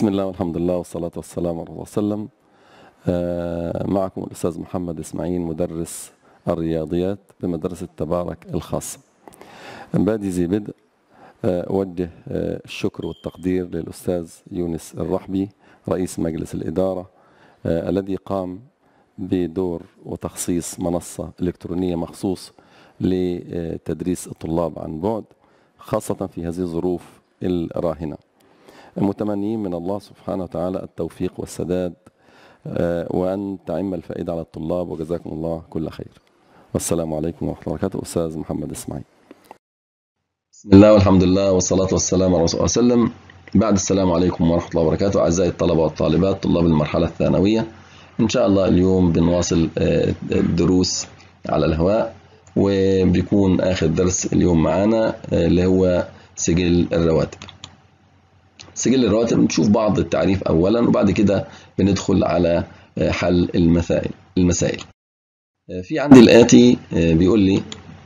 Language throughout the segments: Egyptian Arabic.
بسم الله والحمد لله والصلاة والسلام على الله وسلم آه، معكم الأستاذ محمد إسماعيل مدرس الرياضيات بمدرسة تبارك الخاصة بادي ذي بدء آه، أوجه آه، الشكر والتقدير للأستاذ يونس الرحبي رئيس مجلس الإدارة آه، الذي قام بدور وتخصيص منصة إلكترونية مخصوص لتدريس الطلاب عن بعد خاصة في هذه الظروف الراهنة متمنيين من الله سبحانه وتعالى التوفيق والسداد آه، وأن تعم الفائدة على الطلاب وجزاكم الله كل خير والسلام عليكم ورحمة الله وبركاته أستاذ محمد إسماعيل بسم الله والحمد لله والصلاة والسلام على رسول الله صلى الله عليه وسلم بعد السلام عليكم ورحمة الله وبركاته أعزائي الطلبة والطالبات طلاب المرحلة الثانوية إن شاء الله اليوم بنواصل آه، الدروس على الهواء وبيكون آخر درس اليوم معانا آه، اللي هو سجل الرواتب سجل الرواتب نشوف بعض التعريف أولا وبعد كده بندخل على آه، حل المسائل المسائل آه، في عندي الآتي آه، بيقول لي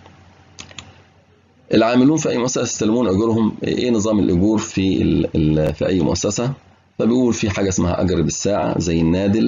العاملون في أي مؤسسة يستلمون أجورهم إيه نظام الأجور في ال- ال- في أي مؤسسة فبيقول في حاجة اسمها أجر بالساعة زي النادل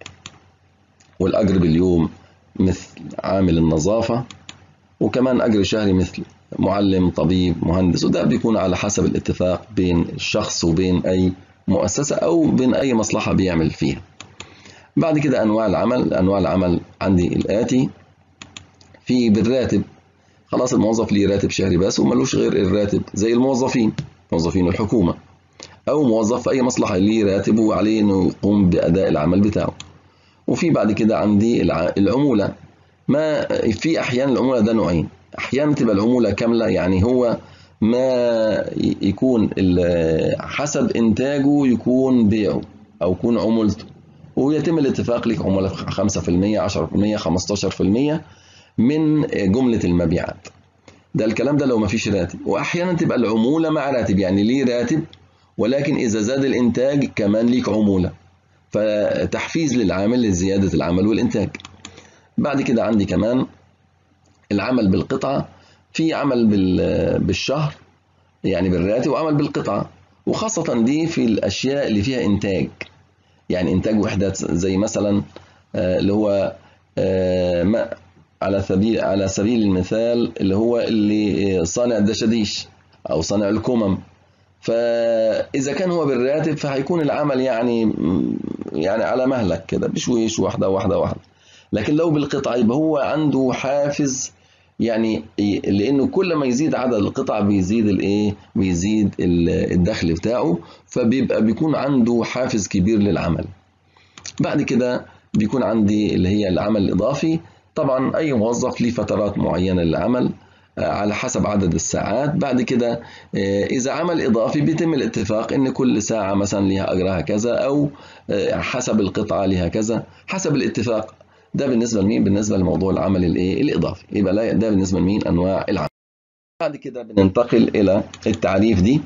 والأجر باليوم مثل عامل النظافة وكمان أجر شهري مثل معلم طبيب مهندس وده بيكون على حسب الاتفاق بين الشخص وبين أي مؤسسة أو بين أي مصلحة بيعمل فيها بعد كده أنواع العمل أنواع العمل عندي الآتي في بالراتب خلاص الموظف ليه راتب شهري بس وملوش غير الراتب زي الموظفين موظفين الحكومة أو موظف في أي مصلحة ليه راتب وعليه إنه يقوم بأداء العمل بتاعه وفي بعد كده عندي الع- العمولة ما في أحيانا العمولة ده نوعين أحيانا تبقى العمولة كاملة يعني هو ما ي- يكون ال- حسب إنتاجه يكون بيعه أو يكون عمولته ويتم الاتفاق لك عمولة 5% 10% 15% من جملة المبيعات ده الكلام ده لو ما فيش راتب واحيانا تبقى العموله مع راتب يعني ليه راتب ولكن اذا زاد الانتاج كمان ليك عموله فتحفيز للعامل لزياده العمل والانتاج بعد كده عندي كمان العمل بالقطعه في عمل بال- بالشهر يعني بالراتب وعمل بالقطعه وخاصه دي في الاشياء اللي فيها انتاج يعني انتاج وحدات زي مثلا آه، اللي هو آه، ما على سبيل على سبيل المثال اللي هو اللي صانع الدشاديش او صانع الكمم فاذا كان هو بالراتب فهيكون العمل يعني يعني على مهلك كده بشويش واحده واحده واحده لكن لو بالقطعه يبقى هو عنده حافز يعني لانه كل ما يزيد عدد القطع بيزيد الايه بيزيد ال- الدخل بتاعه فبيبقى بيكون عنده حافز كبير للعمل بعد كده بيكون عندي اللي هي العمل الإضافي طبعا أي موظف ليه فترات معينة للعمل آه، على حسب عدد الساعات بعد كده آه، إذا عمل إضافي بيتم الاتفاق إن كل ساعة مثلا ليها أجرها كذا أو آه، حسب القطعة ليها كذا حسب الاتفاق ده بالنسبة لمين؟ بالنسبة لموضوع العمل الإيه؟ الإضافي يبقى لا- ده بالنسبة لمين؟ أنواع العمل بعد كده بننتقل إلى التعريف دي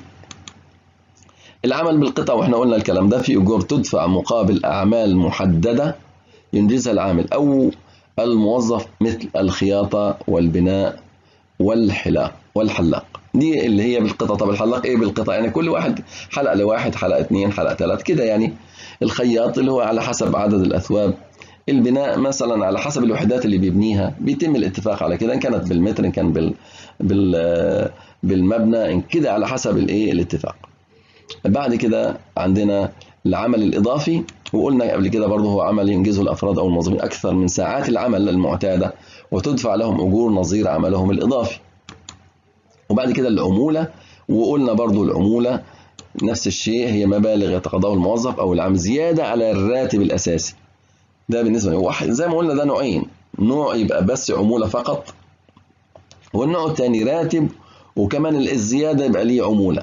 العمل بالقطع واحنا قلنا الكلام ده في اجور تدفع مقابل اعمال محدده ينجزها العامل او الموظف مثل الخياطه والبناء والحلاق والحلاق دي اللي هي بالقطع طب الحلاق ايه بالقطع يعني كل واحد حلقه لواحد حلقه اثنين حلقه ثلاث كده يعني الخياط اللي هو على حسب عدد الاثواب البناء مثلا على حسب الوحدات اللي بيبنيها بيتم الاتفاق على كده ان كانت بالمتر ان كان بال بال بالمبنى ان كده على حسب الايه الاتفاق بعد كده عندنا العمل الإضافي وقلنا قبل كده برضه هو عمل ينجزه الأفراد أو الموظفين أكثر من ساعات العمل المعتادة وتدفع لهم أجور نظير عملهم الإضافي وبعد كده العمولة وقلنا برضه العمولة نفس الشيء هي مبالغ يتقاضاه الموظف أو العام زيادة على الراتب الأساسي ده بالنسبة لي واحد زي ما قلنا ده نوعين نوع يبقى بس عمولة فقط والنوع الثاني راتب وكمان الزيادة يبقى ليه عمولة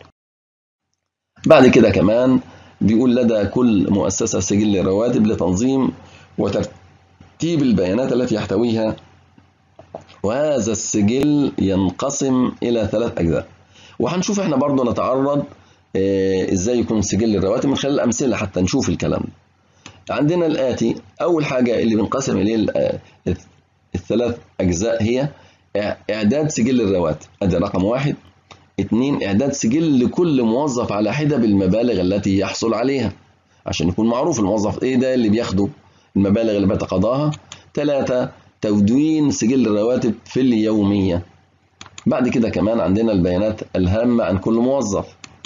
بعد كده كمان بيقول لدى كل مؤسسة سجل رواتب لتنظيم وترتيب البيانات التي يحتويها وهذا السجل ينقسم إلى ثلاث أجزاء وهنشوف احنا برضو نتعرض آه، ازاي يكون سجل الرواتب من خلال الأمثلة حتى نشوف الكلام ده عندنا الآتي أول حاجة اللي بنقسم إليه ال- آه، الثلاث أجزاء هي إع- إعداد سجل الرواتب أدي رقم واحد اتنين إعداد سجل لكل موظف على حدة بالمبالغ التي يحصل عليها عشان يكون معروف الموظف إيه ده اللي بياخده المبالغ اللي بيتقاضاها ثلاثة تدوين سجل الرواتب في اليومية بعد كده كمان عندنا البيانات الهامة عن كل موظف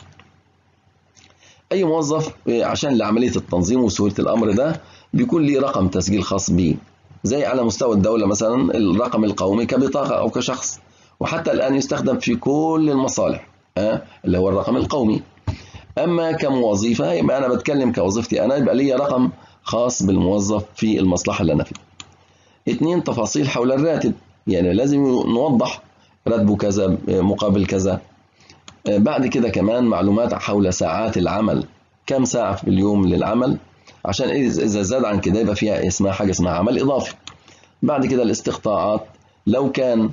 أي موظف عشان لعملية التنظيم وسهولة الأمر ده بيكون ليه رقم تسجيل خاص بيه زي على مستوى الدولة مثلا الرقم القومي كبطاقة أو كشخص وحتى الآن يستخدم في كل المصالح أه؟ اللي هو الرقم القومي أما كموظفة يبقى أنا بتكلم كوظيفتي أنا يبقى لي رقم خاص بالموظف في المصلحة اللي أنا فيها اتنين تفاصيل حول الراتب يعني لازم نوضح راتبه كذا مقابل كذا بعد كده كمان معلومات حول ساعات العمل كم ساعة في اليوم للعمل عشان إذا زاد عن كده يبقى فيها اسمها حاجة اسمها عمل إضافي بعد كده الاستقطاعات لو كان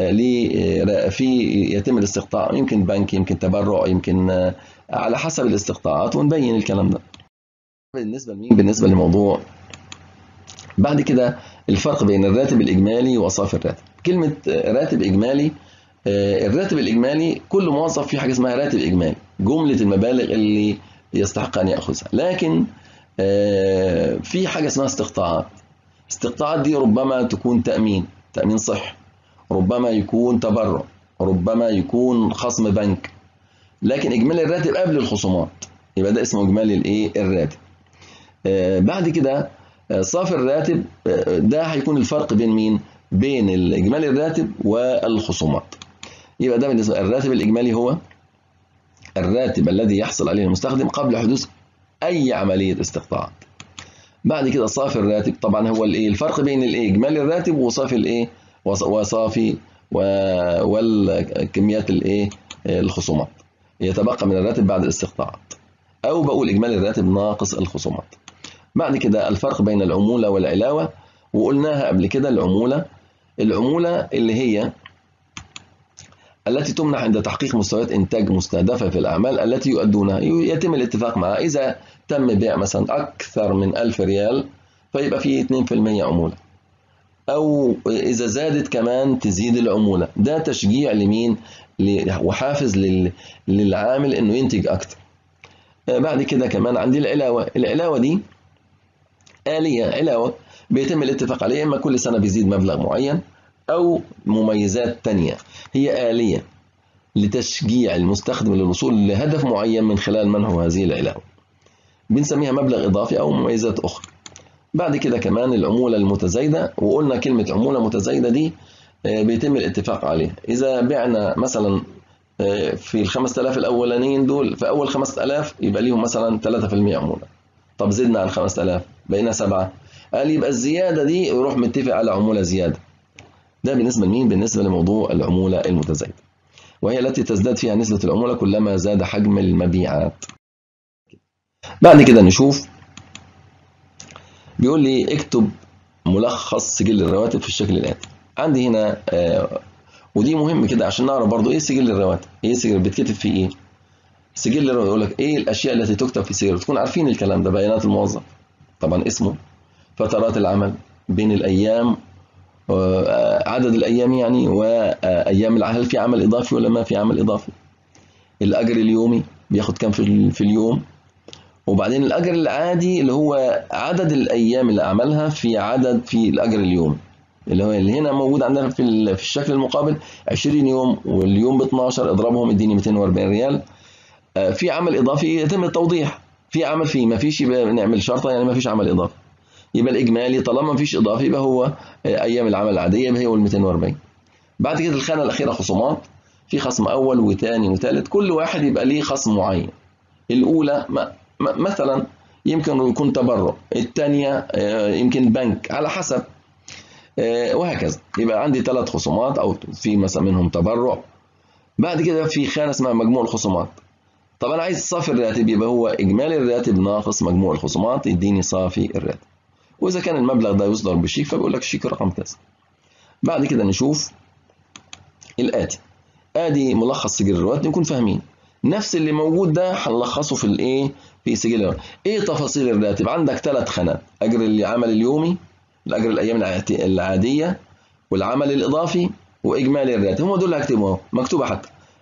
لي في يتم الاستقطاع يمكن بنك يمكن تبرع يمكن على حسب الاستقطاعات ونبين الكلام ده بالنسبة لمين بالنسبة لموضوع بعد كده الفرق بين الراتب الإجمالي وصافي الراتب كلمة راتب إجمالي الراتب الإجمالي كل موظف في حاجة اسمها راتب إجمالي جملة المبالغ اللي يستحق أن يأخذها لكن في حاجة اسمها استقطاعات استقطاعات دي ربما تكون تأمين تأمين صحي ربما يكون تبرع ربما يكون خصم بنك لكن إجمالي الراتب قبل الخصومات يبقى ده اسمه إجمالي الإيه الراتب بعد كده صافي الراتب ده هيكون الفرق بين مين؟ بين الإجمالي الراتب والخصومات. يبقى ده بالنسبة الراتب الإجمالي هو الراتب الذي يحصل عليه المستخدم قبل حدوث أي عملية استقطاعات. بعد كده صافي الراتب طبعا هو الإيه؟ الفرق بين الإيه؟ إجمالي الراتب وصافي الإيه؟ وصافي والكميات الإيه؟ الخصومات. يتبقى من الراتب بعد الاستقطاعات. أو بقول إجمالي الراتب ناقص الخصومات. بعد كده الفرق بين العمولة والعلاوة وقلناها قبل كده العمولة العمولة اللي هي التي تمنح عند تحقيق مستويات إنتاج مستهدفة في الأعمال التي يؤدونها يتم الاتفاق معها إذا تم بيع مثلا أكثر من 1000 ريال فيبقى فيه 2% عمولة أو إذا زادت كمان تزيد العمولة ده تشجيع لمين وحافز للعامل إنه ينتج أكثر بعد كده كمان عندي العلاوة العلاوة دي آلية علاوة بيتم الاتفاق عليها إما كل سنة بيزيد مبلغ معين أو مميزات تانية هي آلية لتشجيع المستخدم للوصول لهدف معين من خلال منحه هذه العلاوة بنسميها مبلغ إضافي أو مميزات أخرى بعد كده كمان العمولة المتزايدة وقلنا كلمة عمولة متزايدة دي بيتم الاتفاق عليها إذا بعنا مثلا في ال 5000 الأولانيين دول في أول 5000 يبقى ليهم مثلا 3% عمولة طب زدنا عن 5000 بقينا 7 قال يبقى الزيادة دي يروح متفق على عمولة زيادة ده بالنسبة لمين؟ بالنسبة لموضوع العمولة المتزايدة وهي التي تزداد فيها نسبة العمولة كلما زاد حجم المبيعات بعد كده نشوف بيقول لي اكتب ملخص سجل الرواتب في الشكل الآتي عندي هنا آه ودي مهم كده عشان نعرف برضو ايه سجل الرواتب ايه سجل بيتكتب فيه ايه سجل الرواتب يقول لك ايه الاشياء التي تكتب في سجل تكون عارفين الكلام ده بيانات الموظف طبعا اسمه فترات العمل بين الايام عدد الايام يعني وايام العمل هل في عمل اضافي ولا ما في عمل اضافي الاجر اليومي بياخد كام في, في اليوم وبعدين الاجر العادي اللي هو عدد الايام اللي عملها في عدد في الاجر اليومي اللي هو اللي هنا موجود عندنا في في الشكل المقابل 20 يوم واليوم ب 12 اضربهم اديني 240 ريال في عمل اضافي يتم التوضيح في عمل فيه ما فيش يبقى نعمل شرطه يعني ما فيش عمل اضافي يبقى الاجمالي طالما ما فيش اضافي يبقى هو ايام العمل العاديه يبقى هو ال 240 بعد كده الخانه الاخيره خصومات في خصم اول وثاني وثالث كل واحد يبقى ليه خصم معين الاولى مثلا يمكن يكون تبرع الثانيه يمكن بنك على حسب وهكذا يبقى عندي ثلاث خصومات او في مثلا منهم تبرع بعد كده في خانه اسمها مجموع الخصومات طب انا عايز صافي الراتب يبقى هو اجمالي الراتب ناقص مجموع الخصومات يديني صافي الراتب واذا كان المبلغ ده يصدر بشيك فبيقول لك الشيك رقم كذا بعد كده نشوف الاتي ادي ملخص سجل الرواتب نكون فاهمين نفس اللي موجود ده هنلخصه في الايه في سجل الرواتب ايه تفاصيل الراتب عندك ثلاث خانات اجر العمل اليومي الاجر الايام العاديه والعمل الاضافي واجمالي الراتب هم دول اللي هكتبهم اهو مكتوبه حتى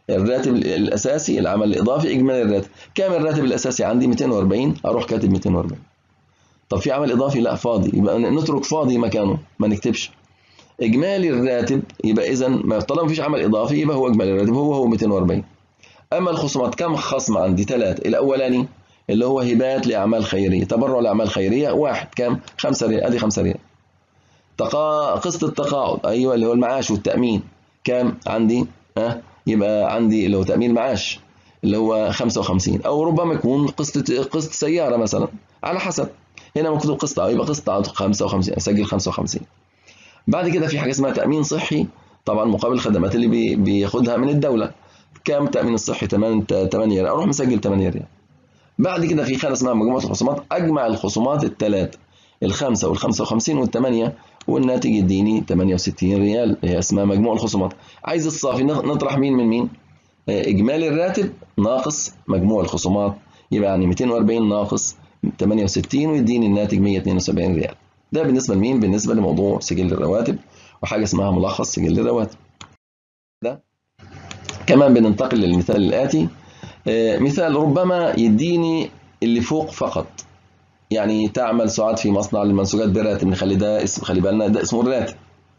الراتب الاساسي العمل الاضافي اجمالي الراتب كام الراتب الاساسي عندي 240 اروح كاتب 240 طب في عمل اضافي لا فاضي يبقى نترك فاضي مكانه ما نكتبش اجمالي الراتب يبقى اذا ما طالما مفيش عمل اضافي يبقى هو اجمالي الراتب هو هو 240 اما الخصومات كم خصم عندي ثلاثه الاولاني اللي هو هبات لاعمال خيريه تبرع لاعمال خيريه واحد كام 5 ريال ادي 5 ريال تقا... قسط التقاعد ايوه اللي هو المعاش والتامين كام عندي ها أه؟ يبقى عندي اللي هو تامين معاش اللي هو 55 او ربما يكون قسط قسط سياره مثلا على حسب هنا مكتوب قسط يبقى قسط 55 اسجل 55 بعد كده في حاجه اسمها تامين صحي طبعا مقابل الخدمات اللي بي... بياخدها من الدوله كام التامين الصحي 8 8 ريال اروح مسجل 8 ريال بعد كده في خانه اسمها مجموعه الخصومات اجمع الخصومات الثلاث الخمسه وال 55 والثمانيه والناتج يديني 68 ريال هي اسمها مجموع الخصومات عايز الصافي نطرح مين من مين اجمالي الراتب ناقص مجموع الخصومات يبقى يعني 240 ناقص 68 ويديني الناتج 172 ريال ده بالنسبه لمين بالنسبه لموضوع سجل الرواتب وحاجه اسمها ملخص سجل الرواتب ده كمان بننتقل للمثال الاتي مثال ربما يديني اللي فوق فقط يعني تعمل سعاد في مصنع للمنسوجات براتب نخلي ده اسم خلي بالنا ده اسمه الراتب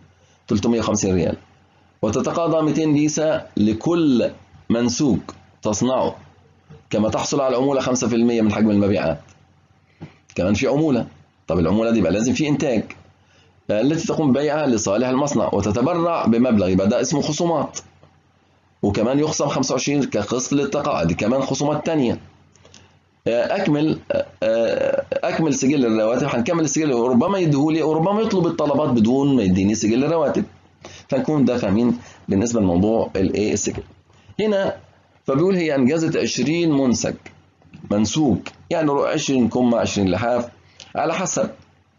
350 ريال وتتقاضى 200 بيسة لكل منسوج تصنعه كما تحصل على عمولة 5% من حجم المبيعات كمان في عمولة طب العمولة دي بقى لازم في إنتاج التي تقوم ببيعها لصالح المصنع وتتبرع بمبلغ يبقى ده اسمه خصومات وكمان يخصم 25 كقسط للتقاعد دي كمان خصومات تانية اكمل اكمل سجل الرواتب هنكمل السجل وربما يديهولي وربما يطلب الطلبات بدون ما يديني سجل الرواتب فنكون ده فاهمين بالنسبه لموضوع الايه السجل هنا فبيقول هي انجزت 20 منسج منسوج يعني 20 كمه 20 لحاف على حسب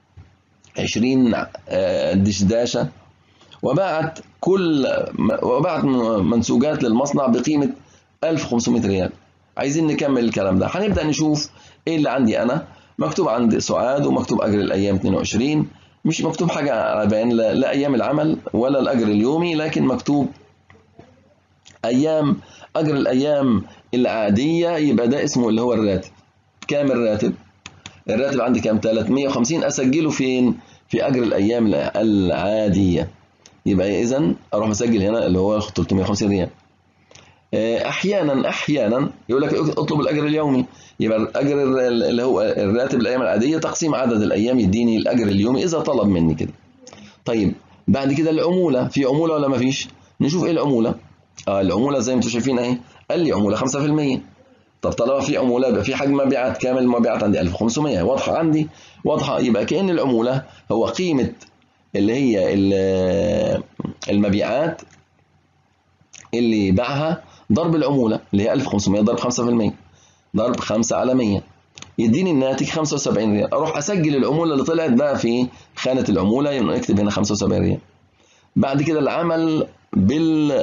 20 دشداشه وباعت كل وباعت منسوجات للمصنع بقيمه 1500 ريال عايزين نكمل الكلام ده هنبدا نشوف ايه اللي عندي انا مكتوب عند سعاد ومكتوب اجر الايام 22 مش مكتوب حاجه على بيان لا, لا ايام العمل ولا الاجر اليومي لكن مكتوب ايام اجر الايام العاديه يبقى ده اسمه اللي هو الراتب كام الراتب الراتب عندي كام 350 اسجله فين في اجر الايام العاديه يبقى اذا اروح مسجل هنا اللي هو 350 ريال احيانا احيانا يقول لك اطلب الاجر اليومي يبقى الاجر اللي هو الراتب الايام العاديه تقسيم عدد الايام يديني الاجر اليومي اذا طلب مني كده طيب بعد كده العموله في عموله ولا ما فيش نشوف ايه العموله اه العموله زي ما انتم شايفين اهي قال لي عموله 5% طب طالما في عموله يبقى في حجم مبيعات كامل المبيعات عندي 1500 واضحه عندي واضحه يبقى كأن العموله هو قيمه اللي هي المبيعات اللي باعها ضرب العمولة اللي هي 1500 ضرب 5% ضرب 5 على 100 يديني الناتج 75 ريال اروح اسجل العمولة اللي طلعت بقى في خانة العمولة نكتب هنا 75 ريال بعد كده العمل بال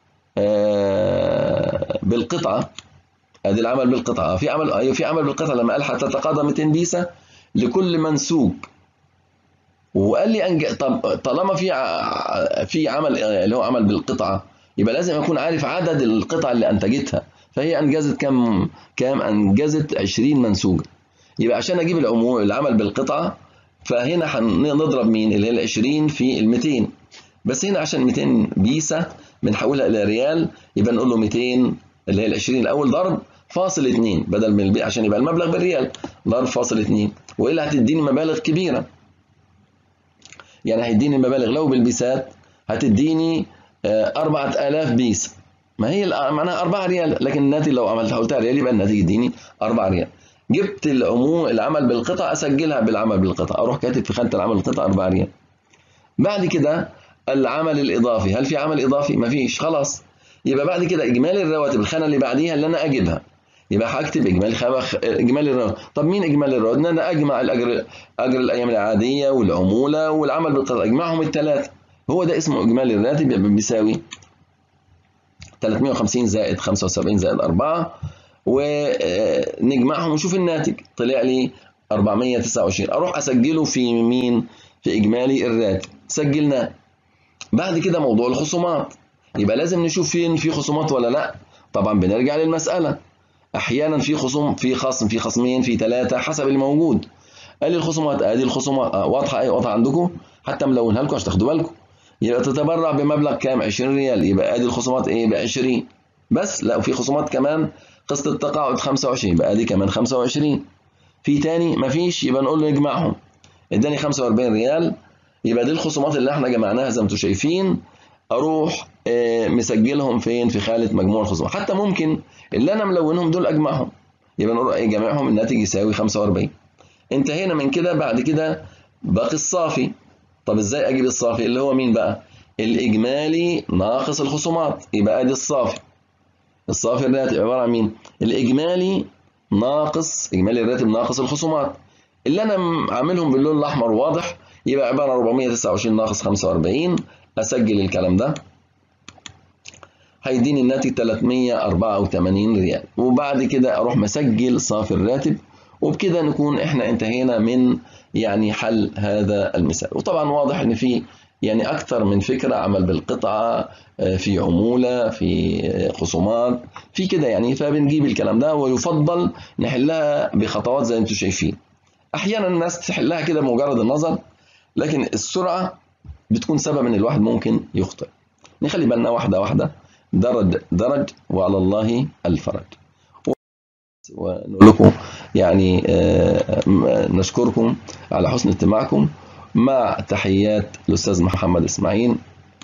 آه بالقطعة ادي العمل بالقطعة في عمل ايوه في عمل بالقطعة لما قال حتى تتقاضى 200 بيسة لكل منسوج وقال لي أنج... طب طالما في ع... في عمل اللي هو عمل بالقطعة يبقى لازم اكون عارف عدد القطع اللي انتجتها فهي انجزت كم كام انجزت 20 منسوجه يبقى عشان اجيب العموم العمل بالقطعه فهنا هنضرب مين اللي هي ال 20 في ال 200 بس هنا عشان 200 بيسه بنحولها الى ريال يبقى نقول له 200 اللي هي ال 20 الاول ضرب فاصل 2 بدل من البي عشان يبقى المبلغ بالريال ضرب فاصل 2 والا هتديني مبالغ كبيره يعني هيديني المبالغ لو بالبيسات هتديني 4000 بيس ما هي معناها 4 ريال لكن الناتج لو عملت حولتها ريال يبقى الناتج يديني 4 ريال جبت العموم العمل بالقطع اسجلها بالعمل بالقطع اروح كاتب في خانه العمل بالقطع 4 ريال بعد كده العمل الاضافي هل في عمل اضافي ما فيش خلاص يبقى بعد كده اجمالي الرواتب الخانه اللي بعديها اللي انا اجيبها يبقى هكتب اجمالي خبخ اجمالي الرواتب طب مين اجمالي الرواتب ان انا اجمع الاجر اجر الايام العاديه والعموله والعمل بالقطع اجمعهم الثلاثه هو ده اسمه اجمالي الراتب يبقى بيساوي 350 زائد 75 زائد 4 ونجمعهم ونشوف الناتج طلع لي 429 اروح اسجله في مين في اجمالي الراتب سجلناه بعد كده موضوع الخصومات يبقى لازم نشوف فين في خصومات ولا لا طبعا بنرجع للمساله احيانا في خصوم في خصم في خصمين في ثلاثه حسب الموجود قال لي الخصومات ادي الخصومات آه واضحه ايه واضحه عندكم حتى ملونها لكم عشان تاخدوا بالكم يبقى تتبرع بمبلغ كام 20 ريال يبقى ادي الخصومات ايه ب 20 بس لا وفي خصومات كمان قسط التقاعد 25 يبقى ادي كمان 25 في تاني مفيش يبقى نقول له نجمعهم اداني 45 ريال يبقى دي الخصومات اللي احنا جمعناها زي ما انتم شايفين اروح آه مسجلهم فين في خانه مجموع الخصومات حتى ممكن اللي انا ملونهم دول اجمعهم يبقى نقول ايه جميعهم الناتج يساوي 45 انتهينا من كده بعد كده باقي الصافي طب ازاي اجيب الصافي اللي هو مين بقى الاجمالي ناقص الخصومات يبقى ادي الصافي الصافي الراتب عباره عن مين الاجمالي ناقص اجمالي الراتب ناقص الخصومات اللي انا عاملهم باللون الاحمر واضح يبقى عباره عن 429 ناقص 45 اسجل الكلام ده هيديني الناتج 384 ريال وبعد كده اروح مسجل صافي الراتب وبكده نكون احنا انتهينا من يعني حل هذا المثال وطبعا واضح ان في يعني اكثر من فكره عمل بالقطعه في عموله في خصومات في كده يعني فبنجيب الكلام ده ويفضل نحلها بخطوات زي ما انتم شايفين احيانا الناس تحلها كده بمجرد النظر لكن السرعه بتكون سبب ان الواحد ممكن يخطئ نخلي بالنا واحده واحده درج درج وعلى الله الفرج ونقول لكم يعني نشكركم على حسن استماعكم مع تحيات الأستاذ محمد إسماعيل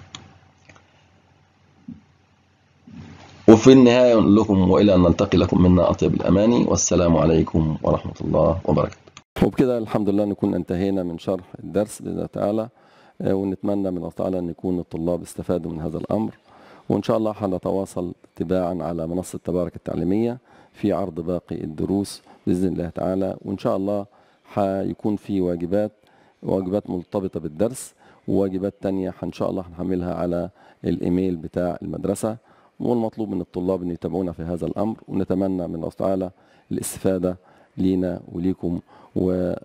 وفي النهاية نقول لكم وإلى أن نلتقي لكم منا أطيب الأماني والسلام عليكم ورحمة الله وبركاته وبكده الحمد لله نكون انتهينا من شرح الدرس بإذن الله تعالى ونتمنى من الله تعالى أن يكون الطلاب استفادوا من هذا الأمر وإن شاء الله هنتواصل تباعا على منصة تبارك التعليمية في عرض باقي الدروس بإذن الله تعالى وإن شاء الله هيكون في واجبات واجبات مرتبطة بالدرس وواجبات تانية إن شاء الله هنحملها على الإيميل بتاع المدرسة والمطلوب من الطلاب أن يتابعونا في هذا الأمر ونتمنى من الله تعالى الاستفادة لينا وليكم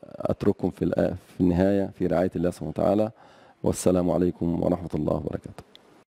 وأترككم في في النهاية في رعاية الله سبحانه وتعالى والسلام عليكم ورحمة الله وبركاته